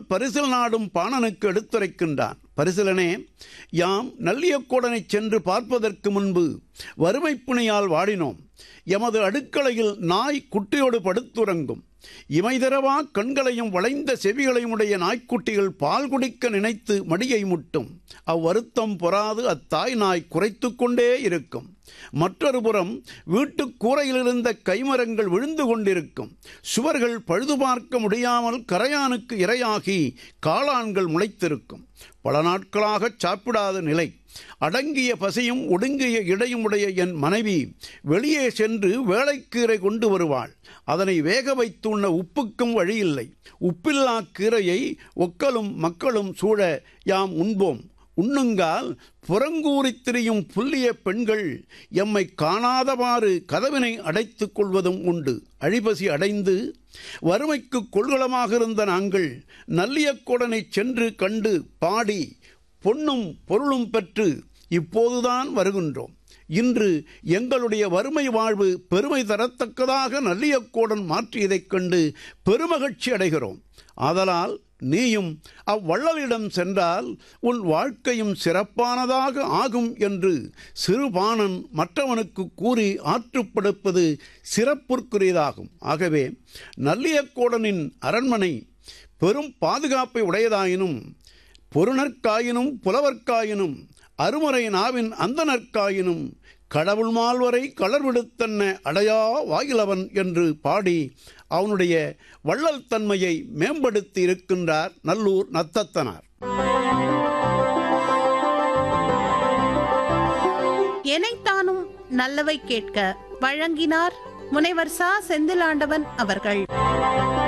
பரிசில் நாடும் பாணனுக்கு எடுத்துரைக்கின்றான் பரிசிலனே யாம் நல்லியக்கோடனைச் சென்று பார்ப்பதற்கு முன்பு வறுமைப்புனையால் வாடினோம் எமது அடுக்களையில் நாய் குட்டியோடு படுத்துறங்கும் இமைதரவா கண்களையும் வளைந்த செவிகளையும் உடைய நாய்க்குட்டிகள் பால் குடிக்க நினைத்து மடியை முட்டும் அவ்வருத்தம் பொறாது அத்தாய் நாய் குறைத்து கொண்டே இருக்கும் மற்றொரு புறம் வீட்டுக் கூரையில் இருந்த கைமரங்கள் விழுந்து கொண்டிருக்கும் சுவர்கள் பழுது பார்க்க முடியாமல் கரையானுக்கு இரையாகி காளான்கள் முளைத்திருக்கும் பல நாட்களாக சாப்பிடாத நிலை அடங்கிய பசியும் ஒடுங்கிய இடையும் உடைய என் மனைவி வெளியே சென்று வேலைக்கீரை கொண்டு வருவாள் அதனை வேக வைத்துண்ண உப்புக்கும் வழியில்லை உப்பில்லா கீரையை ஒக்கலும் மக்களும் சூழ யாம் உண்போம் உண்ணுங்கால் புறங்கூறித் திரியும் புல்லிய பெண்கள் எம்மை காணாதவாறு கதவினை அடைத்துக் கொள்வதும் உண்டு அழிபசி அடைந்து வறுமைக்கு கொள்கலமாக இருந்த நாங்கள் நல்லியக்கொடனை சென்று கண்டு பாடி பொன்னும் பொருளும் பெற்று இப்போதுதான் வருகின்றோம் இன்று எங்களுடைய வறுமை வாழ்வு பெருமை தரத்தக்கதாக நல்லியக்கோடன் மாற்றியதைக் கண்டு பெருமகிழ்ச்சி அடைகிறோம் ஆதலால் நீயும் அவ்வள்ளலிடம் சென்றால் உன் வாழ்க்கையும் சிறப்பானதாக ஆகும் என்று சிறுபாணன் மற்றவனுக்கு கூறி ஆற்றுப்படுப்பது சிறப்புக்குரியதாகும் ஆகவே நல்லியக்கோடனின் அரண்மனை பெரும் பாதுகாப்பை உடையதாயினும் பொருணர்க்காயினும் புலவர்க்காயினும் அருமறை நாவின் அந்தனர்க்காயினும் கடவுள் மால்வரை களர்விடுத்தன்ன அடையா வாயிலவன் என்று பாடி அவனுடைய வள்ளல் தன்மையை மேம்படுத்தி இருக்கின்றார் நல்லூர் நத்தத்தனார் எனைத்தானும் நல்லவை கேட்க வழங்கினார் முனைவர் சா செந்திலாண்டவன் அவர்கள்